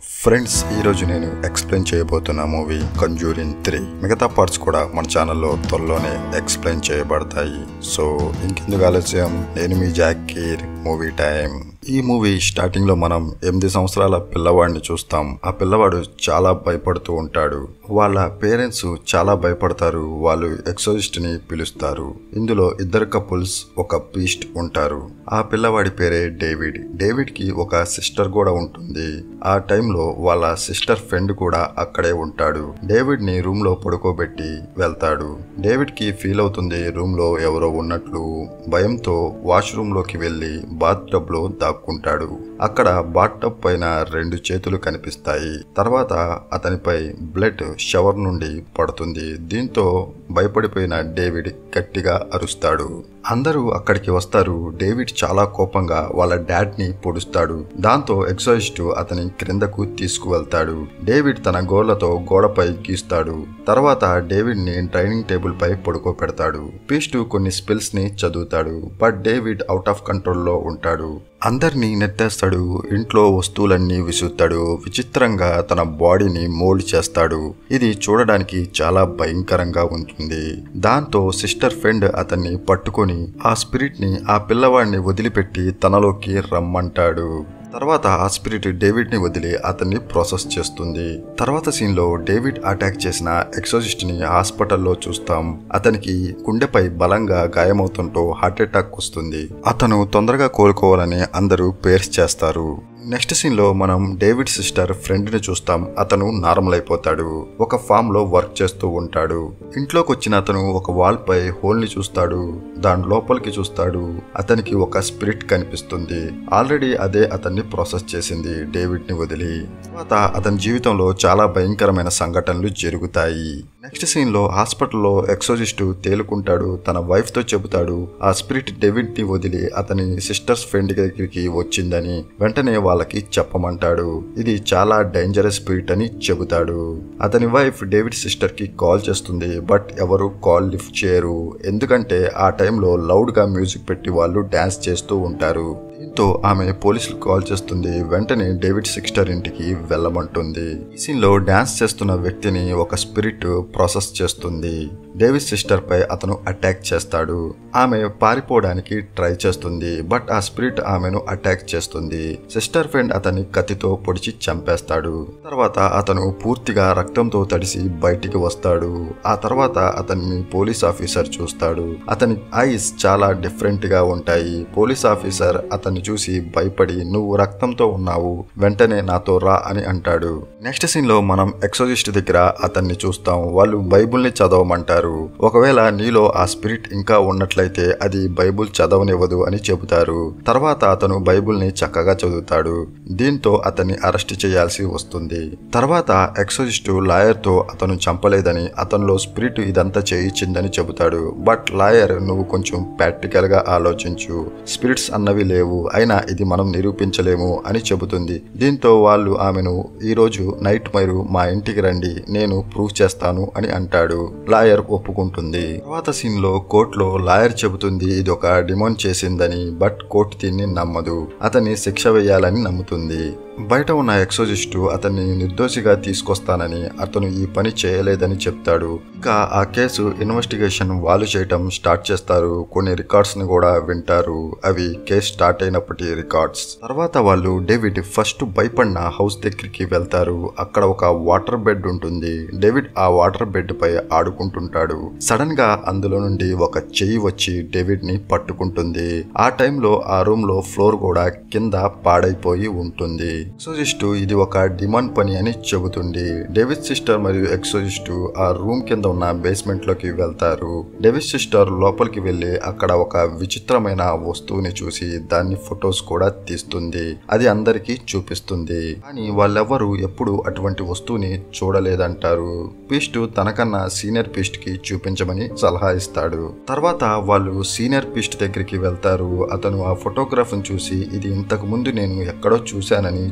friends ఈ రోజు నేను ఎక్స్ప్లెయిన్ చేయబోతున్న మూవీ కంజూరిన్ త్రీ మిగతా పార్ట్స్ కూడా మన ఛానల్లో త్వరలోనే ఎక్స్ప్లెయిన్ చేయబడతాయి సో ఇంకెందుకు ఆలస్యం నేను మీ జాకీర్ మూవీ టైం ఈ మూవీ స్టార్టింగ్ లో మనం ఎనిమిది సంవత్సరాల పిల్లవాడిని చూస్తాం ఆ పిల్లవాడు చాలా భయపడుతూ ఉంటాడు వాళ్ళ పేరెంట్స్ చాలా భయపడతారు వాళ్ళు ఎక్సోజిస్ట్ ని పిలుస్తారు ఇందులో ఇద్దరు కపుల్స్ ఒక పీస్ట్ ఉంటారు ఆ పిల్లవాడి పేరే డేవిడ్ డేవిడ్ కి ఒక సిస్టర్ కూడా ఉంటుంది ఆ టైంలో వాళ్ళ సిస్టర్ ఫ్రెండ్ కూడా అక్కడే ఉంటాడు డేవిడ్ ని రూమ్ లో పడుకోబెట్టి వెళ్తాడు డేవిడ్ కి ఫీల్ అవుతుంది రూమ్ లో ఎవరో ఉన్నట్లు భయంతో వాష్రూమ్ లోకి వెళ్లి బాత్ టబ్ లో దాక్కుంటాడు అక్కడ బాత్ టబ్ పైన రెండు చేతులు కనిపిస్తాయి తర్వాత అతనిపై బ్లడ్ షవర్ నుండి పడుతుంది దీంతో భయపడిపోయిన డేవిడ్ గట్టిగా అరుస్తాడు అందరూ అక్కడికి వస్తారు డేవిడ్ చాలా కోపంగా వాళ్ళ డాడ్ ని పొడుస్తాడు దాంతో ఎక్సాయిస్ట్ అతని క్రిందకు తీసుకువెళ్తాడు డేవిడ్ తన గోళ్లతో గోడపై గీస్తాడు తర్వాత డేవిడ్ ని డైనింగ్ టేబుల్ పై పడుకోబెడతాడు పీస్టు కొన్ని స్పెల్స్ ని చదువుతాడు బట్ డేవిడ్ అవుట్ ఆఫ్ కంట్రోల్లో ఉంటాడు అందరినీ నెట్టేస్తాడు ఇంట్లో వస్తువులన్నీ విసురుతాడు విచిత్రంగా తన బాడీని మోల్డ్ చేస్తాడు ఇది చూడడానికి చాలా భయంకరంగా ఉంటుంది దాంతో సిస్టర్ ఫ్రెండ్ అతన్ని పట్టుకొని ఆ స్పిరిట్ ని ఆ పిల్లవాడిని వదిలిపెట్టి తనలోకి రమ్మంటాడు తర్వాత ఆ స్పిరిట్ డేవిడ్ ని వదిలి అతన్ని ప్రాసెస్ చేస్తుంది తర్వాత సీన్ లో డేవిడ్ అటాక్ చేసిన ఎక్సోజిస్ట్ ని హాస్పిటల్లో చూస్తాం అతనికి గుండెపై బలంగా గాయమవుతుంటూ హార్ట్ అటాక్ వస్తుంది అతను తొందరగా కోలుకోవాలని అందరూ పేర్స్ చేస్తారు నెక్స్ట్ సీన్ లో మనం డేవిడ్ సిస్టర్ ఫ్రెండ్ ని చూస్తాం అతను నార్మల్ అయిపోతాడు ఒక ఫామ్ లో వర్క్ చేస్తూ ఉంటాడు ఇంట్లోకి వచ్చిన అతను ఒక వాల్ పై హోల్ ని చూస్తాడు దాని లోపలికి చూస్తాడు అతనికి ఒక స్పిరిట్ కనిపిస్తుంది ఆల్రెడీ అదే అతన్ని ప్రాసెస్ చేసింది డేవిడ్ ని వదిలి తర్వాత అతని జీవితంలో చాలా భయంకరమైన సంఘటనలు జరుగుతాయి నెక్స్ట్ సీన్ లో హాస్పిటల్లో ఎక్సోజిస్ట్ తేలుకుంటాడు తన వైఫ్ తో చెబుతాడు ఆ స్పిరిట్ డేవిడ్ ని వదిలి అతని సిస్టర్స్ ఫ్రెండ్ దగ్గరికి వచ్చిందని వెంటనే వాళ్ళకి చెప్పమంటాడు ఇది చాలా డేంజరస్ స్పిరిట్ అని చెబుతాడు అతని వైఫ్ డేవిడ్ సిస్టర్ కి కాల్ చేస్తుంది బట్ ఎవరు కాల్ లిఫ్ట్ చేయరు ఎందుకంటే ఆ టైంలో లౌడ్ గా మ్యూజిక్ పెట్టి వాళ్ళు డాన్స్ చేస్తూ ఉంటారు దీంతో ఆమె పోలీసులు కాల్ చేస్తుంది వెంటనే డేవిడ్ సిక్స్టర్ ఇంటికి వెళ్ళమంటుంది ఈ సీన్ లో డాన్స్ చేస్తున్న వ్యక్తిని ఒక స్పిరిట్ ప్రాసెస్ చేస్తుంది డేవిడ్ సిస్టర్ పై అతను అటాక్ చేస్తాడు ఆమె పారిపోవడానికి ట్రై చేస్తుంది బట్ ఆ స్పిరిట్ ఆమెను అటాక్ చేస్తుంది సిస్టర్ ఫ్రెండ్ అతన్ని కత్తితో పొడిచి చంపేస్తాడు తర్వాత అతను పూర్తిగా రక్తంతో తడిసి బయటికి వస్తాడు ఆ తర్వాత అతన్ని పోలీస్ ఆఫీసర్ చూస్తాడు అతని ఐస్ చాలా డిఫరెంట్ గా ఉంటాయి పోలీస్ ఆఫీసర్ అతన్ని చూసి భయపడి నువ్వు రక్తంతో ఉన్నావు వెంటనే నాతో రా అని అంటాడు నెక్స్ట్ సీన్ లో మనం ఎక్సోజిస్ట్ దగ్గర అతన్ని చూస్తాం వాళ్ళు బైబుల్ ని చదవమంటారు ఒకవేళ నీలో ఆ స్పిరిట్ ఇంకా ఉన్నట్లయితే అది బైబుల్ చదవనివ్వదు అని చెబుతారు తర్వాత అతను బైబుల్ ని చక్కగా చదువుతాడు దీంతో అతన్ని అరెస్ట్ చేయాల్సి వస్తుంది తర్వాత ఎక్సోజిస్ట్ లాయర్ తో అతను చంపలేదని అతనిలో స్పిరిట్ ఇదంతా చేయించిందని చెబుతాడు బట్ లాయర్ నువ్వు కొంచెం ప్రాక్టికల్ గా ఆలోచించు స్పిరిట్స్ అన్నవి లేవు అయినా ఇది మనం నిరూపించలేము అని చెబుతుంది దీంతో వాళ్ళు ఆమెను ఈ రోజు నైట్ మీరు మా ఇంటికి రండి నేను ప్రూవ్ చేస్తాను అని అంటాడు లాయర్ ఒప్పుకుంటుంది తర్వాత సీన్ లో కోర్టులో లాయర్ చెబుతుంది ఇది ఒక డిమాండ్ చేసిందని బట్ కోర్టు దీన్ని నమ్మదు అతన్ని శిక్ష వేయాలని నమ్ముతుంది బయట ఉన్న ఎక్సోజిస్టు అతన్ని నిర్దోషిగా తీసుకొస్తానని అతను ఈ పని చేయలేదని చెప్తాడు ఇంకా ఆ కేసు ఇన్వెస్టిగేషన్ వాళ్ళు చేయటం స్టార్ట్ చేస్తారు కొన్ని రికార్డ్స్ ని కూడా వింటారు అవి కేసు స్టార్ట్ అయినప్పటి రికార్డ్స్ తర్వాత వాళ్ళు డేవిడ్ ఫస్ట్ భయపడిన హౌస్ దగ్గరికి వెళ్తారు అక్కడ ఒక వాటర్ బెడ్ ఉంటుంది డేవిడ్ ఆ వాటర్ బెడ్ పై ఆడుకుంటుంటాడు సడన్ గా అందులో నుండి ఒక చెయ్యి వచ్చి డేవిడ్ ని పట్టుకుంటుంది ఆ టైంలో ఆ రూమ్ లో ఫ్లోర్ కూడా కింద పాడైపోయి ఉంటుంది ఎక్సోజిస్టు ఇది ఒక డిమాండ్ పని అని చెబుతుంది డేవిడ్ సిస్టర్ మరియు ఎక్సోజిస్టు ఆ రూమ్ కింద ఉన్న బేస్మెంట్ లోకి వెళ్తారు డేవిడ్ సిస్టర్ లోపలికి వెళ్లి అక్కడ ఒక విచిత్రమైన వస్తువుని చూసి దాన్ని ఫొటోస్ కూడా తీస్తుంది అది అందరికీ చూపిస్తుంది కానీ వాళ్ళెవ్వరూ ఎప్పుడు అటువంటి వస్తువుని చూడలేదంటారు పీస్ట్ తనకన్నా సీనియర్ పీస్ట్ కి చూపించమని సలహా ఇస్తాడు తర్వాత వాళ్ళు సీనియర్ పీస్ట్ దగ్గరికి వెళ్తారు అతను ఆ ఫోటోగ్రాఫ్ చూసి ఇది ఇంతకు ముందు నేను ఎక్కడో చూశానని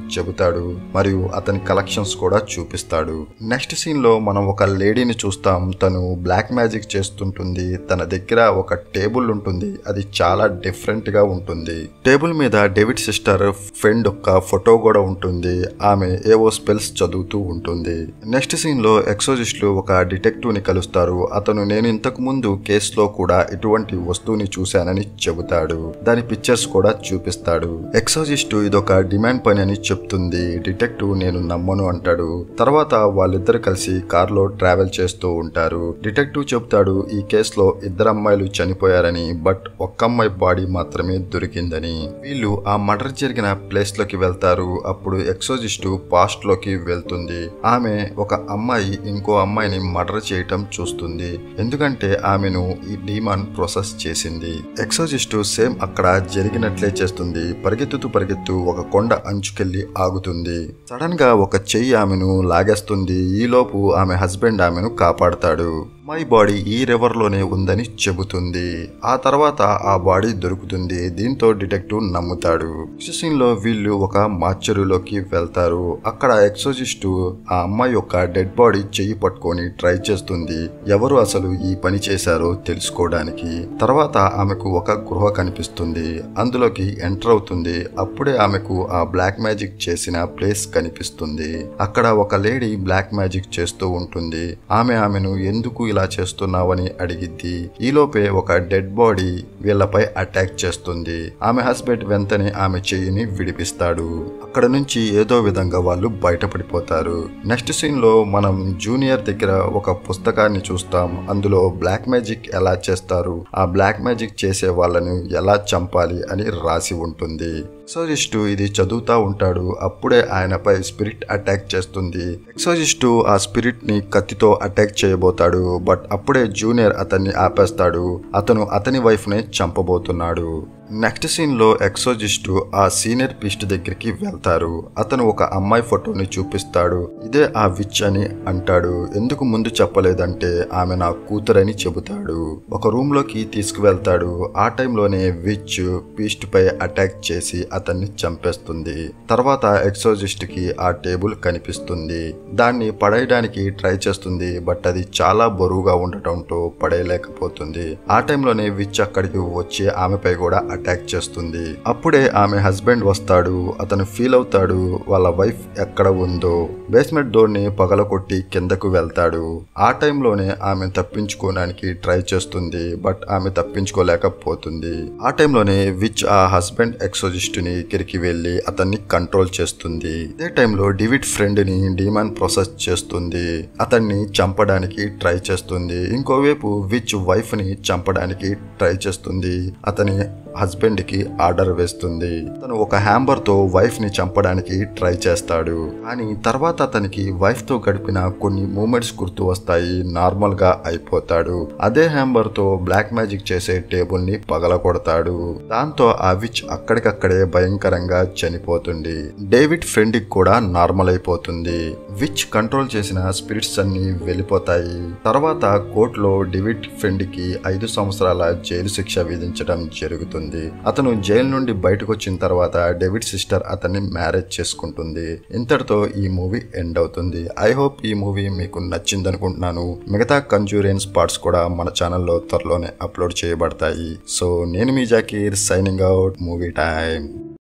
చెబుతాడు మరియు అతని కలెక్షన్స్ కూడా చూపిస్తాడు నెక్స్ట్ సీన్ లో మనం ఒక లేడీని చూస్తాం తను బ్లాక్ మ్యాజిక్ చేస్తుంటుంది తన దగ్గర ఒక టేబుల్ ఉంటుంది అది చాలా డిఫరెంట్ గా ఉంటుంది టేబుల్ మీద డేవిడ్ సిస్టర్ ఫ్రెండ్ యొక్క ఫోటో కూడా ఉంటుంది ఆమె ఏవో స్పెల్స్ చదువుతూ ఉంటుంది నెక్స్ట్ సీన్ లో ఎక్సోజిస్టులు ఒక డిటెక్టివ్ ని కలుస్తారు అతను నేను ఇంతకు ముందు కేసులో కూడా ఇటువంటి వస్తువుని చూశానని చెబుతాడు దాని పిక్చర్స్ కూడా చూపిస్తాడు ఎక్సోజిస్ట్ ఇదొక డిమాండ్ పని అని చెప్తుంది డిటెక్టివ్ నేను నమ్మను అంటాడు తర్వాత వాళ్ళిద్దరు కలిసి కార్లో ట్రావెల్ చేస్తూ ఉంటారు డిటెక్టివ్ చెప్తాడు ఈ కేసులో ఇద్దరు అమ్మాయిలు చనిపోయారని బట్ ఒక్క అమ్మాయి బాడీ మాత్రమే దొరికిందని వీళ్ళు ఆ మర్డర్ జరిగిన ప్లేస్ లోకి వెళ్తారు అప్పుడు ఎక్సోజిస్ట్ పాస్ట్ లోకి వెళ్తుంది ఆమె ఒక అమ్మాయి ఇంకో అమ్మాయిని మర్డర్ చేయటం చూస్తుంది ఎందుకంటే ఆమెను ఈ డీమాన్ ప్రాసెస్ చేసింది ఎక్సోజిస్ట్ సేమ్ అక్కడ జరిగినట్లే చేస్తుంది పరిగెత్తుతూ పరిగెత్తు ఒక కొండ అంచుకెళ్లి ఆగుతుంది సడన్ గా ఒక చెయ్యి ఆమెను లాగేస్తుంది ఈలోపు ఆమె హస్బెండ్ ఆమెను కాపాడతాడు మై బాడీ ఈ రివర్ లోనే ఉందని చెబుతుంది ఆ తర్వాత ఆ బాడీ దొరుకుతుంది దీంతో డిటెక్టివ్ నమ్ముతాడు సీన్ లో వీళ్ళు ఒక మార్చరులోకి వెళ్తారు అక్కడ ఎక్సోజిస్ట్ ఆ అమ్మాయి యొక్క డెడ్ బాడీ చెయ్యి పట్టుకొని ట్రై చేస్తుంది ఎవరు అసలు ఈ పని చేశారో తెలుసుకోవడానికి తర్వాత ఆమెకు ఒక గృహ కనిపిస్తుంది అందులోకి ఎంటర్ అవుతుంది అప్పుడే ఆమెకు ఆ బ్లాక్ మ్యాజిక్ చేసిన ప్లేస్ కనిపిస్తుంది అక్కడ ఒక లేడీ బ్లాక్ మ్యాజిక్ చేస్తూ ఉంటుంది ఆమె ఆమెను ఎందుకు ఇలా చేస్తున్నావని అడిగిద్ది ఈలోపే ఒక డెడ్ బాడీ వీళ్ళపై అటాక్ చేస్తుంది ఆమె హస్బెండ్ వెంటనే ఆమె చెయ్యిని విడిపిస్తాడు అక్కడ నుంచి ఏదో విధంగా వాళ్ళు బయటపడిపోతారు నెక్స్ట్ సీన్ లో మనం జూనియర్ దగ్గర ఒక పుస్తకాన్ని చూస్తాం అందులో బ్లాక్ మ్యాజిక్ ఎలా చేస్తారు ఆ బ్లాక్ మ్యాజిక్ చేసే వాళ్ళను ఎలా చంపాలి అని రాసి ఉంటుంది ఎక్సోజిస్టు ఇది చదువుతా ఉంటాడు అప్పుడే ఆయనపై స్పిరిట్ అటాక్ చేస్తుంది ఎక్సోజిస్టు ఆ స్పిరిట్ ని కత్తితో అటాక్ చేయబోతాడు బట్ అప్పుడే జూనియర్ అతన్ని ఆపేస్తాడు అతను అతని వైఫ్ ని చంపబోతున్నాడు నెక్స్ట్ సీన్ లో ఎక్సోజిస్టు ఆ సీనియర్ పీస్ట్ దగ్గరికి వెళ్తారు అతను ఒక అమ్మాయి ఫోటోని చూపిస్తాడు ఇదే ఆ విచ్ అని అంటాడు ఎందుకు ముందు చెప్పలేదంటే ఆమె నా కూతురని చెబుతాడు ఒక రూమ్ లోకి తీసుకువెళ్తాడు ఆ టైంలోనే విచ్ పీస్ట్ పై అటాక్ చేసి అతన్ని చంపేస్తుంది తర్వాత ఎక్సోజిస్ట్ కి ఆ టేబుల్ కనిపిస్తుంది దాన్ని పడేయడానికి ట్రై చేస్తుంది బట్ అది చాలా బరువుగా ఉండటంతో పడేయలేకపోతుంది ఆ టైంలోనే విచ్ అక్కడికి వచ్చి ఆమెపై కూడా అటాక్ చేస్తుంది అప్పుడే ఆమె హస్బెండ్ వస్తాడు అతను ఫీల్ అవుతాడు వాళ్ళ వైఫ్ ఎక్కడ ఉందో బేస్మెంట్ డోర్ ని పగలకొట్టి కిందకు వెళ్తాడు ఆ టైంలోనే ఆమె తప్పించుకోవడానికి ట్రై చేస్తుంది బట్ ఆమె తప్పించుకోలేకపోతుంది ఆ టైంలోనే విచ్ ఆ హస్బెండ్ ఎక్సోజిస్ట్ ని కిరికి వెళ్లి అతన్ని కంట్రోల్ చేస్తుంది ఇదే టైంలో డివిడ్ ఫ్రెండ్ ని డిమాన్ ప్రాసెస్ చేస్తుంది అతన్ని చంపడానికి ట్రై చేస్తుంది ఇంకోవైపు విచ్ వైఫ్ ని చంపడానికి ట్రై చేస్తుంది అతని హస్బెండ్ కి ఆర్డర్ వేస్తుంది తను ఒక హ్యాంబర్ తో వైఫ్ ని చంపడానికి ట్రై చేస్తాడు కానీ తర్వాత అతనికి వైఫ్ తో గడిపిన కొన్ని మూమెంట్స్ గుర్తు వస్తాయి నార్మల్ గా అయిపోతాడు అదే హ్యాంబర్ తో బ్లాక్ మ్యాజిక్ చేసే టేబుల్ ని పగలగొడతాడు దాంతో ఆ విచ్ అక్కడికక్కడే భయంకరంగా చనిపోతుంది డేవిడ్ ఫ్రెండ్ కి కూడా నార్మల్ అయిపోతుంది విచ్ కంట్రోల్ చేసిన స్పిరిట్స్ అన్ని వెళ్ళిపోతాయి తర్వాత కోర్టులో డేవిడ్ ఫ్రెండ్ కి ఐదు సంవత్సరాల జైలు శిక్ష విధించడం జరుగుతుంది అతను జైలు నుండి బయటకు వచ్చిన తర్వాత డేవిడ్ సిస్టర్ అతన్ని మ్యారేజ్ చేసుకుంటుంది ఇంతటితో ఈ మూవీ ఎండ్ అవుతుంది ఐ హోప్ ఈ మూవీ మీకు నచ్చింది అనుకుంటున్నాను మిగతా కంజూరియన్స్ పార్ట్స్ కూడా మన ఛానల్లో త్వరలోనే అప్లోడ్ చేయబడతాయి సో నేను మీ Zakir signing out movie time